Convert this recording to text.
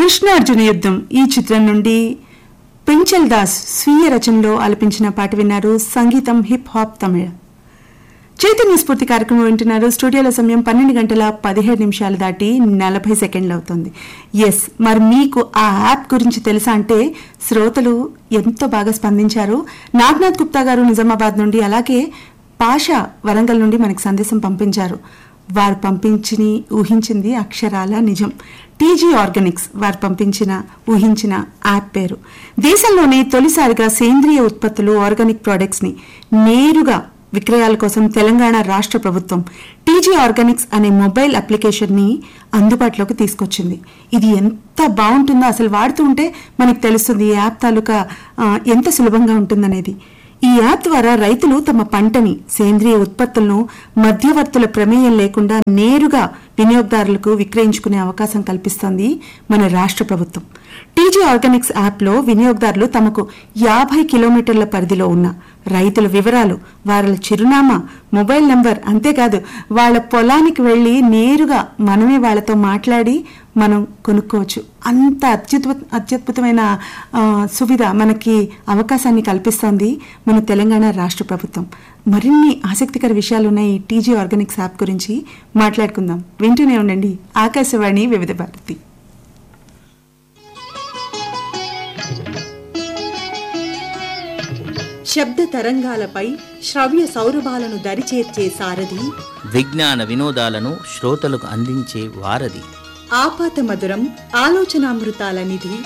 కృష్ణార్జున యుద్ధం ఈ చిత్రం నుండి పెంచల్ దాస్ స్వీయ రచనలో ఆలపించిన పాట విన్నారు సంగీతం హిప్ హాప్ తమిళ చైతన్య స్ఫూర్తి కార్యక్రమం వింటున్నారు స్టూడియోలో సమయం పన్నెండు గంటల పదిహేడు నిమిషాలు దాటి నలభై సెకండ్లు అవుతుంది ఎస్ మరి మీకు ఆ యాప్ గురించి తెలుసా అంటే శ్రోతలు ఎంతో బాగా స్పందించారు నాగ్నాథ్ గుప్తా గారు నిజామాబాద్ నుండి అలాగే పాషా వరంగల్ నుండి మనకి సందేశం పంపించారు వారు పంపించి ఊహించింది అక్షరాల నిజం టీజీ ఆర్గానిక్స్ వారు పంపించిన ఊహించిన యాప్ పేరు దేశంలోనే తొలిసారిగా సేంద్రియ ఉత్పత్తులు ఆర్గానిక్ ప్రొడక్ట్స్ ని నేరుగా విక్రయాల కోసం తెలంగాణ రాష్ట్ర ప్రభుత్వం టీజీ ఆర్గానిక్స్ అనే మొబైల్ అప్లికేషన్ ని అందుబాటులోకి తీసుకొచ్చింది ఇది ఎంత బాగుంటుందో అసలు వాడుతుంటే మనకు తెలుస్తుంది ఈ యాప్ తాలూకా ఆ, ఎంత సులభంగా ఉంటుందనేది ఈ యాప్ ద్వారా రైతులు తమ పంటని సేంద్రియ ఉత్పత్తులను మధ్యవర్తుల ప్రమేయం లేకుండా నేరుగా వినియోగదారులకు విక్రయించుకునే అవకాశం కల్పిస్తోంది మన రాష్ట్ర ప్రభుత్వం టీజీ ఆర్గానిక్స్ యాప్లో వినియోగదారులు తమకు యాభై కిలోమీటర్ల పరిధిలో ఉన్న రైతుల వివరాలు వారి చిరునామా మొబైల్ నంబర్ అంతేకాదు వాళ్ళ పొలానికి వెళ్ళి నేరుగా మనమే వాళ్ళతో మాట్లాడి మనం కొనుక్కోవచ్చు అంత అత్యుద్భుత అత్యద్భుతమైన ఆ, సువిధ మనకి అవకాశాన్ని కల్పిస్తోంది మన తెలంగాణ రాష్ట్ర ప్రభుత్వం మరిన్ని ఆసక్తికర విషయాలు ఉన్నాయి ఈ టీజీ ఆర్గానిక్స్ యాప్ గురించి మాట్లాడుకుందాం వింటూనే ఉండండి ఆకాశవాణి వివిధ భారతి శబ్ద తరంగాలపై శ్రవ్య సౌరభాలను దరిచేర్చే సారథి విజ్ఞాన వినోదాలను శ్రోతలకు అందించే వారధి ఆపాత మధురం ఆలోచనామృతాల నిధి